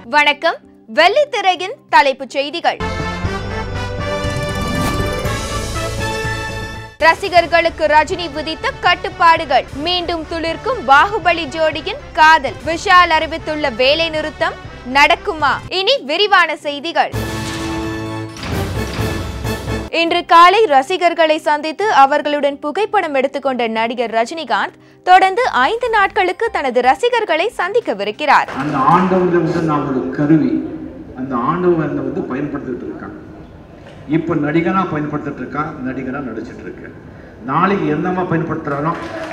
வணக்கம் வெள்ளித்திரையின் தலைப்புச் செய்திகள் ரசிகர்களுக்கு ரஜினி விதித்த கட்டுப்பாடுகள் மீண்டும் துளிர்க்கும் பாகுபலி ஜோடியின் காதல் விஷால் அறிவித்துள்ள வேலை நிறுத்தம் நடக்குமா இனி விரிவான செய்திகள் இன்று காலை ரசிகர்களை சந்தித்து அவர்களுடன் புகைப்படம் எடுத்துக்கொண்ட நடிகர் ரஜினிகாந்த் தொடர்ந்து ஐந்து நாட்களுக்கு தனது ரசிகர்களை சந்திக்கவிருக்கிறார் அந்த ஆண்டவன் வந்து நான் ஒரு கருவி அந்த ஆண்டவன் வந்து பயன்படுத்திட்டு இருக்கான் இப்போ நடிகனா பயன்படுத்திட்டு இருக்கான் நடிகனா நடிச்சிட்டு இருக்கேன் நாளைக்கு என்னமா பயன்படுத்துறானோ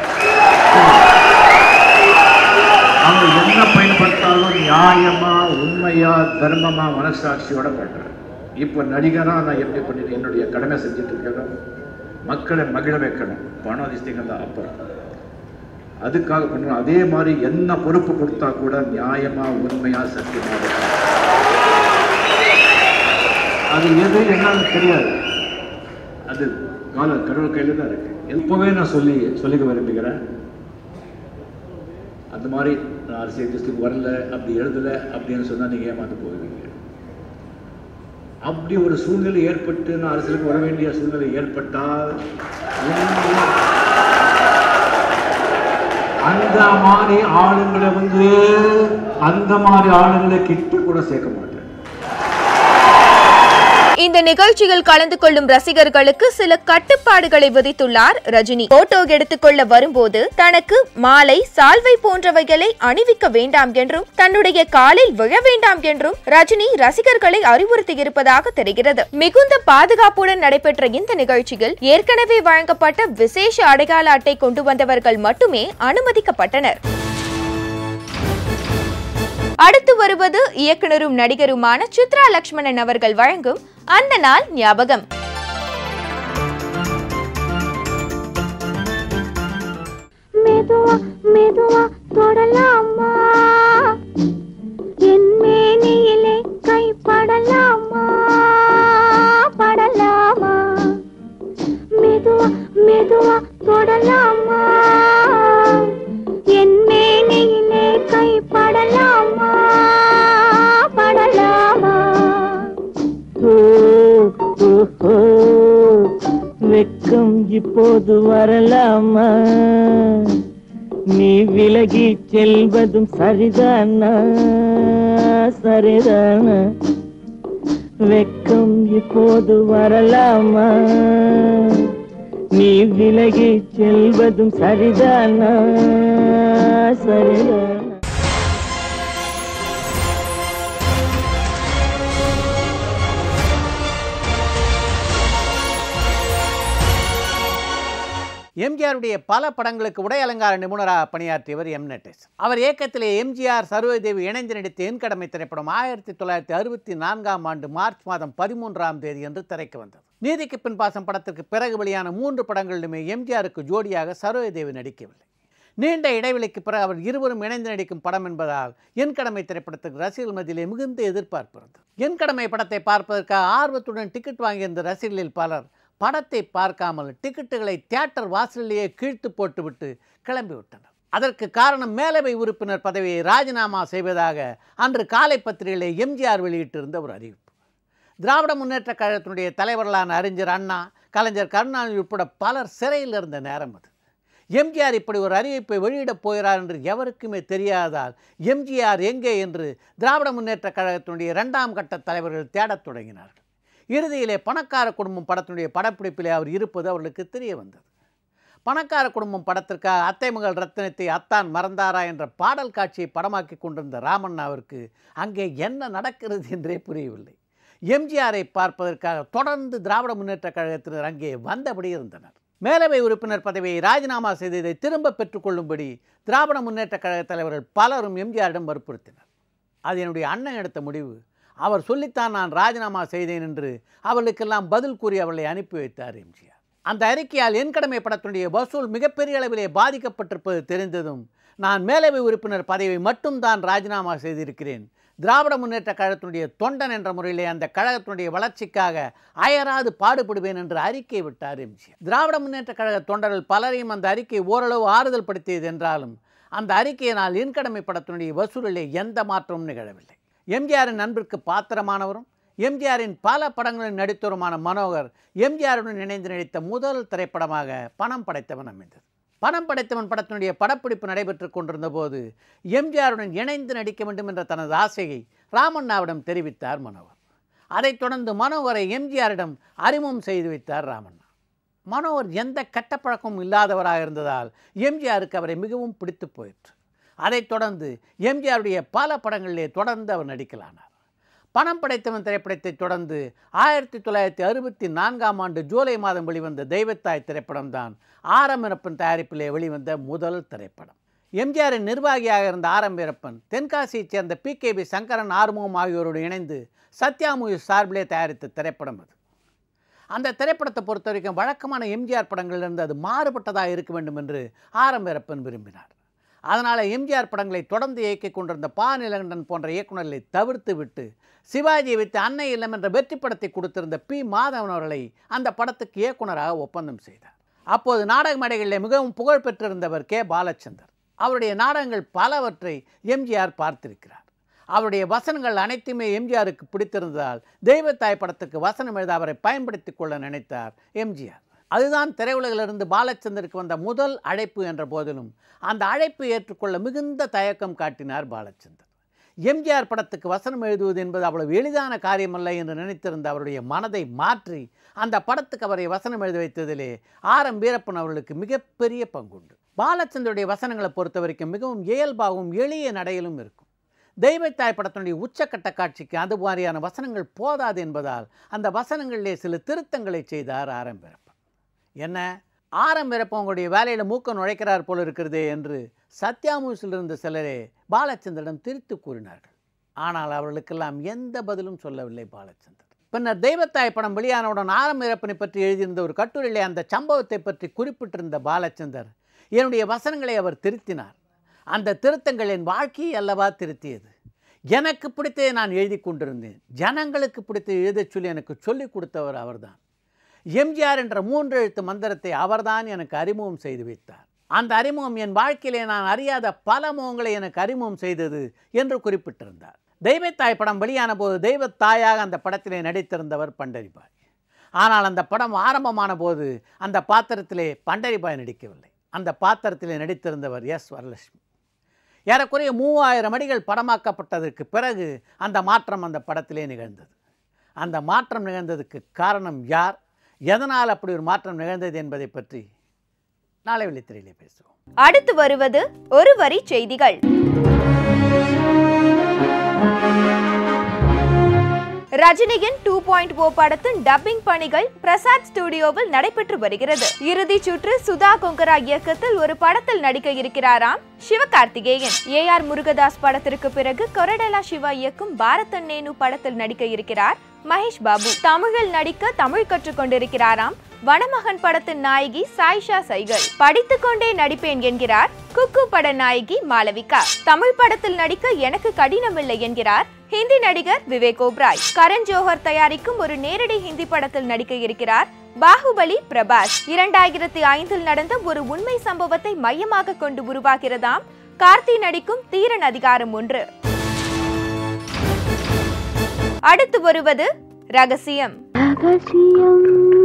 அவங்க என்ன பயன்படுத்தாலும் நியாயமா உண்மையா தர்மமா மனசாட்சியோட பண்றேன் இப்போ நடிகனா நான் எப்படி பண்ணிட்டு என்னுடைய கடமை செஞ்சுட்டு இருக்கேன் மக்களை மகிழ வைக்கணும் பணம் அதிசயங்கள் தான் அப்புறம் அதுக்காக பண்ணுறோம் அதே மாதிரி என்ன பொறுப்பு கொடுத்தா கூட நியாயமா உண்மையா சத்தியமா இருக்கணும். அது எது என்னன்னு தெரியாது அது கால கடவுள் கையில தான் இருக்கு எப்பவே நான் சொல்லி சொல்லிக்க விரும்புகிறேன் அந்த மாதிரி நான் அரசியல் கிறிஸ்துக்கு வரல அப்படி எழுதல அப்படின்னு சொன்னா நீங்க ஏமாந்து போவீங்க அப்படி ஒரு சூழ்நிலை ஏற்பட்டு நான் அரசியலுக்கு வர வேண்டிய சூழ்நிலை ஏற்பட்டால் உண்மையிலே அந்த மாதிரி ஆளுங்களை வந்து அந்த மாதிரி ஆளுங்களை கிட்ட கூட சேர்க்க மாட்டேன் இந்த நிகழ்ச்சியில் கலந்து கொள்ளும் ரசிகர்களுக்கு சில கட்டுப்பாடுகளை விதித்துள்ளார் ரஜினி போட்டோ எடுத்துக்கொள்ள வரும்போது தனக்கு மாலை சால்வை போன்றவைகளை அணிவிக்க வேண்டாம் என்றும் தன்னுடைய காலில் விழ வேண்டாம் என்றும் ரஜினி ரசிகர்களை அறிவுறுத்தியிருப்பதாக தெரிகிறது மிகுந்த பாதுகாப்புடன் நடைபெற்ற இந்த நிகழ்ச்சியில் ஏற்கனவே வழங்கப்பட்ட விசேஷ அடையாள அட்டை கொண்டு வந்தவர்கள் மட்டுமே அனுமதிக்கப்பட்டனர் அடுத்து வருவது இயக்குனரும் நடிகருமான சித்ரா லட்சுமணன் அவர்கள் வழங்கும் அந்த நாள் ஞாபகம் மெதுவா மெதுவா தொடலாமா என் மேனியிலே கை படலாமா படலாமா மெதுவா மெதுவா தொடலாமா என் மேனியிலே கை படலாமா படலாமா வெக்கம் இப்போது வரலாமா நீ விலகி செல்வதும் சரிதானா சரிதானா வெக்கம் இப்போது வரலாமா நீ விலகி செல்வதும் சரிதானா சரிதானா எம்ஜிஆருடைய பல படங்களுக்கு உடை அலங்கார நிபுணராக பணியாற்றியவர் எம் நட்டேசன் அவர் இயக்கத்திலே எம்ஜிஆர் சரோஜதேவி இணைந்து நடித்த என் கடமை திரைப்படம் ஆயிரத்தி தொள்ளாயிரத்தி அறுபத்தி நான்காம் ஆண்டு மார்ச் மாதம் பதிமூன்றாம் தேதி என்று திரைக்கு வந்தது நீதிக்கு பின் பாசம் படத்திற்கு பிறகு வெளியான மூன்று படங்களிலுமே எம்ஜிஆருக்கு ஜோடியாக சரோஜதேவி நடிக்கவில்லை நீண்ட இடைவெளிக்கு பிறகு அவர் இருவரும் இணைந்து நடிக்கும் படம் என்பதால் என் கடமை திரைப்படத்துக்கு ரசிகர்கள் மத்தியிலே மிகுந்த எதிர்பார்ப்பு இருந்தது என் கடமை படத்தை பார்ப்பதற்காக ஆர்வத்துடன் டிக்கெட் வாங்கியிருந்த ரசிகர்களில் பலர் படத்தை பார்க்காமல் டிக்கெட்டுகளை தியேட்டர் வாசலிலேயே கீழ்த்து போட்டுவிட்டு கிளம்பிவிட்டனர் அதற்கு காரணம் மேலவை உறுப்பினர் பதவியை ராஜினாமா செய்வதாக அன்று காலை பத்திரிகையிலே எம்ஜிஆர் வெளியிட்டிருந்த ஒரு அறிவிப்பு திராவிட முன்னேற்ற கழகத்தினுடைய தலைவர்களான அறிஞர் அண்ணா கலைஞர் கருணாநிதி உட்பட பலர் சிறையில் இருந்த நேரம் அது எம்ஜிஆர் இப்படி ஒரு அறிவிப்பை வெளியிடப் போகிறார் என்று எவருக்குமே தெரியாதால் எம்ஜிஆர் எங்கே என்று திராவிட முன்னேற்ற கழகத்தினுடைய இரண்டாம் கட்ட தலைவர்கள் தேடத் தொடங்கினார்கள் இறுதியிலே பணக்கார குடும்பம் படத்தினுடைய படப்பிடிப்பிலே அவர் இருப்பது அவர்களுக்கு தெரிய வந்தது பணக்கார குடும்பம் படத்திற்காக அத்தை மகள் ரத்தினத்தை அத்தான் மறந்தாரா என்ற பாடல் காட்சியை படமாக்கி கொண்டிருந்த ராமண்ணாவிற்கு அங்கே என்ன நடக்கிறது என்றே புரியவில்லை எம்ஜிஆரை பார்ப்பதற்காக தொடர்ந்து திராவிட முன்னேற்ற கழகத்தினர் அங்கே வந்தபடி இருந்தனர் மேலவை உறுப்பினர் பதவியை ராஜினாமா செய்ததை திரும்ப பெற்றுக்கொள்ளும்படி திராவிட முன்னேற்ற கழக தலைவர்கள் பலரும் எம்ஜிஆரிடம் வற்புறுத்தினர் அது என்னுடைய அண்ணன் எடுத்த முடிவு அவர் சொல்லித்தான் நான் ராஜினாமா செய்தேன் என்று அவர்களுக்கெல்லாம் பதில் கூறி அவர்களை அனுப்பி வைத்தார் எம்ஜிஆர் அந்த அறிக்கையால் என் கடமை படத்தினுடைய வசூல் மிகப்பெரிய அளவிலே பாதிக்கப்பட்டிருப்பது தெரிந்ததும் நான் மேலவை உறுப்பினர் பதவியை மட்டும் தான் ராஜினாமா செய்திருக்கிறேன் திராவிட முன்னேற்ற கழகத்தினுடைய தொண்டன் என்ற முறையிலே அந்த கழகத்தினுடைய வளர்ச்சிக்காக அயராது பாடுபடுவேன் என்று அறிக்கை விட்டார் எம்ஜிஆர் திராவிட முன்னேற்ற கழக தொண்டர்கள் பலரையும் அந்த அறிக்கை ஓரளவு ஆறுதல் படுத்தியது என்றாலும் அந்த அறிக்கையினால் என் கடமை படத்தினுடைய வசூலிலே எந்த மாற்றமும் நிகழவில்லை எம்ஜிஆரின் அன்பிற்கு பாத்திரமானவரும் எம்ஜிஆரின் பல படங்களில் நடித்தவருமான மனோகர் எம்ஜிஆருடன் இணைந்து நடித்த முதல் திரைப்படமாக பணம் படைத்தவன் அமைந்தது பணம் படைத்தவன் படத்தினுடைய படப்பிடிப்பு நடைபெற்று கொண்டிருந்த போது எம்ஜிஆருடன் இணைந்து நடிக்க வேண்டும் என்ற தனது ஆசையை ராமண்ணாவிடம் தெரிவித்தார் மனோகர் அதைத் தொடர்ந்து மனோகரை எம்ஜிஆரிடம் அறிமுகம் செய்து வைத்தார் ராமண்ணா மனோகர் எந்த கட்டப்பழக்கமும் இல்லாதவராக இருந்ததால் எம்ஜிஆருக்கு அவரை மிகவும் பிடித்து போயிற்று அதைத் தொடர்ந்து எம்ஜிஆருடைய பல படங்களிலே தொடர்ந்து அவர் நடிக்கலானார் பணம் படைத்தவன் திரைப்படத்தை தொடர்ந்து ஆயிரத்தி தொள்ளாயிரத்தி அறுபத்தி நான்காம் ஆண்டு ஜூலை மாதம் வெளிவந்த தெய்வத்தாய் திரைப்படம்தான் ஆரம்பிறப்பன் தயாரிப்பிலே வெளிவந்த முதல் திரைப்படம் எம்ஜிஆரின் நிர்வாகியாக இருந்த ஆரம்பிறப்பன் தென்காசியைச் சேர்ந்த P K P Sankaran Arumugam ஆகியோரோடு இணைந்து சத்யா மூவிஸ் சார்பிலே தயாரித்த திரைப்படம் அது அந்த திரைப்படத்தை பொறுத்த வரைக்கும் வழக்கமான எம்ஜிஆர் படங்களிலிருந்து அது மாறுபட்டதாக இருக்க வேண்டும் என்று ஆரம்பிறப்பன் விரும்பினார் அதனால் எம்ஜிஆர் படங்களை தொடர்ந்து இயக்கிக் கொண்டிருந்த பா நிலகண்டன் போன்ற இயக்குநர்களை தவிர்த்து விட்டு சிவாஜியை வைத்து அன்னை இல்லம் என்ற வெற்றி படத்தை கொடுத்திருந்த பி மாதவன் அவர்களை அந்த படத்துக்கு இயக்குனராக ஒப்பந்தம் செய்தார் அப்போது நாடக மேடைகளில் மிகவும் புகழ் பெற்றிருந்தவர் கே பாலச்சந்தர் அவருடைய நாடகங்கள் பலவற்றை எம்ஜிஆர் பார்த்திருக்கிறார் அவருடைய வசனங்கள் அனைத்துமே எம்ஜிஆருக்கு பிடித்திருந்ததால் தெய்வத்தாய் படத்துக்கு வசனம் எழுத அவரை பயன்படுத்திக் கொள்ள நினைத்தார் எம்ஜிஆர் அதுதான் திரையுலகிலிருந்து பாலச்சந்தருக்கு வந்த முதல் அழைப்பு என்ற போதிலும் அந்த அழைப்பு ஏற்றுக்கொள்ள மிகுந்த தயக்கம் காட்டினார் பாலச்சந்தர் எம்ஜிஆர் படத்துக்கு வசனம் எழுதுவது என்பது அவ்வளவு எளிதான காரியமல்ல என்று நினைத்திருந்த அவருடைய மனதை மாற்றி அந்த படத்துக்கு அவரை வசனம் எழுத வைத்ததிலே ஆர் எம் வீரப்பன் அவர்களுக்கு மிகப்பெரிய பங்குண்டு பாலச்சந்தருடைய வசனங்களை பொறுத்த வரைக்கும் மிகவும் இயல்பாகவும் எளிய நடையிலும் இருக்கும் தெய்வத்தாய் படத்தினுடைய உச்சக்கட்ட காட்சிக்கு அது மாதிரியான வசனங்கள் போதாது என்பதால் அந்த வசனங்களிலே சில திருத்தங்களை செய்தார் ஆர் எம் வீரப்பன் என்ன ஆரம் வீரப்பவங்களுடைய வேலையில் மூக்க நுழைக்கிறார் போல இருக்கிறதே என்று சத்யாமூசில் இருந்த சிலரே பாலச்சந்திரனிடம் திரித்து கூறினார்கள் ஆனால் அவர்களுக்கெல்லாம் எந்த பதிலும் சொல்லவில்லை பாலச்சந்தர் பின்னர் தெய்வத்தாய் படம் வெளியானவுடன் ஆரம் வீரப்பனை பற்றி எழுதியிருந்த ஒரு கட்டுரையிலே அந்த சம்பவத்தை பற்றி குறிப்பிட்டிருந்த பாலச்சந்தர் என்னுடைய வசனங்களை அவர் திருத்தினார் அந்த திருத்தங்கள் என் வாழ்க்கையை அல்லவா திருத்தியது எனக்கு பிடித்ததை நான் எழுதி கொண்டிருந்தேன் ஜனங்களுக்கு பிடித்த எழுதச் சொல்லி எனக்கு சொல்லிக் கொடுத்தவர் அவர்தான் எம்ஜிஆர் என்ற மூன்று எழுத்து மந்திரத்தை அவர்தான் எனக்கு அறிமுகம் செய்து வைத்தார் அந்த அறிமுகம் என் வாழ்க்கையிலே நான் அறியாத பல முகங்களை எனக்கு அறிமுகம் செய்தது என்று குறிப்பிட்டிருந்தார் தெய்வத்தாய் படம் வெளியான போது தெய்வத்தாயாக அந்த படத்திலே நடித்திருந்தவர் பண்டரிபாய் ஆனால் அந்த படம் ஆரம்பமான போது அந்த பாத்திரத்திலே பண்டரிபாய் நடிக்கவில்லை அந்த பாத்திரத்திலே நடித்திருந்தவர் எஸ் வரலட்சுமி ஏறக்குறைய மூவாயிரம் அடிகள் படமாக்கப்பட்டதற்கு பிறகு அந்த மாற்றம் அந்த படத்திலே நிகழ்ந்தது அந்த மாற்றம் நிகழ்ந்ததுக்கு காரணம் யார் எதனால் அப்படி ஒரு மாற்றம் நிகழ்ந்தது என்பதை பற்றி நாளை வெளித்திரையிலே பேசுவோம் அடுத்து வருவது ஒரு வரி செய்திகள் ரஜினியின் டூ பாயிண்ட் ஓ படத்தின் டப்பிங் பணிகள் பிரசாத் ஸ்டுடியோவில் நடைபெற்று வருகிறது இறுதிச் சுற்று சுதா கொங்கரா இயக்கத்தில் ஒரு படத்தில் நடிக்க இருக்கிறாராம் சிவகார்த்திகேயன் ஏ ஆர் முருகதாஸ் படத்திற்கு பிறகு கொரடலா சிவா இயக்கும் பாரதன் நேனு படத்தில் நடிக்க இருக்கிறார் மகேஷ் பாபு தமிழில் நடிக்க தமிழ் கற்றுக் கொண்டிருக்கிறாராம் வனமகன் படத்தின் நாயகி சாயிஷா சைகல் படித்துக் கொண்டே நடிப்பேன் என்கிறார் குக்கு பட நாயகி மாளவிகா தமிழ் படத்தில் நடிக்க எனக்கு கடினமில்லை என்கிறார் ஹிந்தி நடிகர் விவேக் ஓப்ராய் கரண் ஜோஹர் தயாரிக்கும் ஒரு நேரடி ஹிந்தி படத்தில் நடிக்க இருக்கிறார் பாகுபலி பிரபாஸ் இரண்டாயிரத்தி ஐந்தில் நடந்த ஒரு உண்மை சம்பவத்தை மையமாக கொண்டு உருவாகிறதாம் கார்த்தி நடிக்கும் தீரன் அதிகாரம் ஒன்று அடுத்து வருவது ரகசியம் ரகசியம்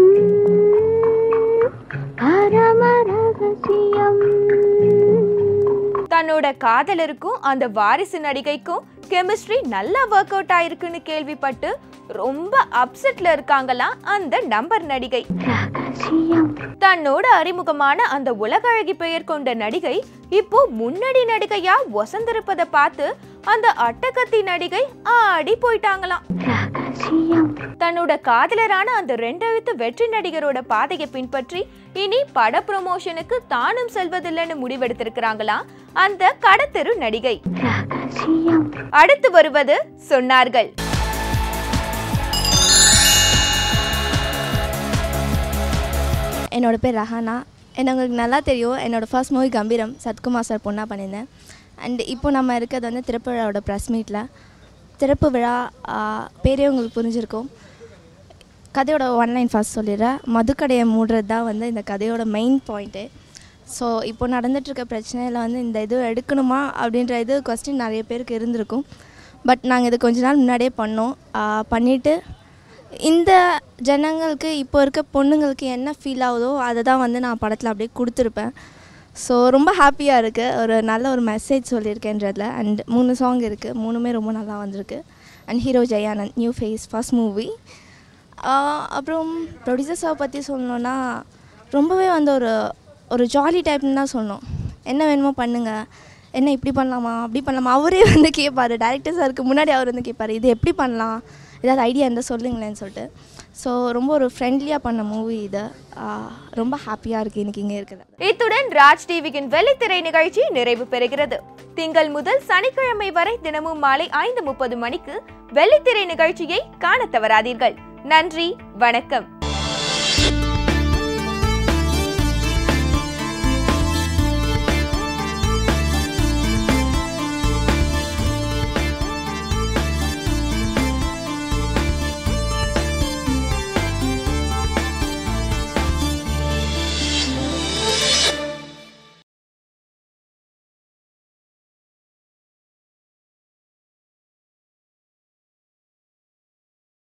பரம ரகசியம் தன்னோட காதலருக்கும் அந்த வாரிசு நடிகைக்கும் கெமிஸ்ட்ரி நல்லா ஒர்க் அவுட் ஆயிருக்குன்னு கேள்விப்பட்டு ரொம்ப அப்செட்ல இருக்காங்களாம் அந்த நம்பர் நடிகை ரகசியம் தன்னோட அறிமுகமான அந்த உலகழகி பெயர் கொண்ட நடிகை இப்போ முன்னணி நடிகையா ஒசந்திருப்பதை பார்த்து அந்த அட்டகத்தி நடிகை ஆடி போயிட்டாங்களாம் ரகசியம் தன்னோட காதலரான அந்த ரெண்டெழுத்து வெற்றி நடிகரோட பாதையை பின்பற்றி இனி பட ப்ரமோஷனுக்கு தானும் செல்வதில்லைன்னு முடிவெடுத்திருக்கிறாங்களாம் அந்த கடத்தெரு நடிகை ரகசியம் அடுத்து வருவது சொன்னார்கள் என்னோட பேர் ரஹானா என்ன உங்களுக்கு நல்லா தெரியும் என்னோட ஃபர்ஸ்ட் மூவி கம்பீரம் சத்குமார் சார் பொண்ணாக பண்ணியிருந்தேன் அண்ட் இப்போ நம்ம இருக்கிறது வந்து திறப்பு விழாவோட ப்ரெஸ் மீட்டில் திறப்பு விழா ஆ, பேரே உங்களுக்கு புரிஞ்சிருக்கும் கதையோட ஒன்லைன் ஃபர்ஸ்ட் சொல்லிடுறேன் மதுக்கடையை மூடுறது தான் வந்து இந்த கதையோட மெயின் பாயிண்ட்டு ஸோ இப்போ நடந்துட்டுருக்க பிரச்சனையில் வந்து இந்த இது எடுக்கணுமா அப்படின்ற இது கொஸ்டின் நிறைய பேருக்கு இருந்திருக்கும் பட் நாங்கள் இது கொஞ்ச நாள் முன்னாடியே பண்ணோம் பண்ணிவிட்டு இந்த ஜனங்களுக்கு இப்போ இருக்க பொண்ணுங்களுக்கு என்ன ஃபீல் ஆகுதோ அதை தான் வந்து நான் படத்தில் அப்படியே கொடுத்துருப்பேன் ஸோ ரொம்ப ஹாப்பியாக இருக்குது ஒரு நல்ல ஒரு மெசேஜ் சொல்லியிருக்கேன்றதில் அண்ட் மூணு சாங் இருக்குது மூணுமே ரொம்ப நல்லா வந்திருக்கு and hero Jayanand new face first movie அப்புறம் ப்ரொடியூசர்ஸை பற்றி சொல்லணுன்னா ரொம்பவே வந்து ஒரு ஒரு ஜாலி டைப்னு தான் சொல்லணும் என்ன வேணுமோ பண்ணுங்கள் என்ன இப்படி பண்ணலாமா அப்படி பண்ணலாமா அவரே வந்து கேட்பாரு டேரக்டர் சாருக்கு முன்னாடி அவர் வந்து கேட்பாரு இது எப்படி பண்ணலாம் ஏதாவது ஐடியா இருந்தால் சொல்லுங்களேன்னு சொல்லிட்டு ஸோ ரொம்ப ஒரு ஃப்ரெண்ட்லியாக பண்ண மூவி இது ஆஹ் ரொம்ப ஹாப்பியாக இருக்குது இன்றைக்கி இங்கே இருக்கிறது இத்துடன் ராஜ் டிவியின் வெள்ளித்திரை நிகழ்ச்சி நிறைவு பெறுகிறது திங்கள் முதல் சனிக்கிழமை வரை தினமும் மாலை ஐந்து முப்பது மணிக்கு வெள்ளித்திரை நிகழ்ச்சியை காணத் தவறாதீர்கள் நன்றி வணக்கம்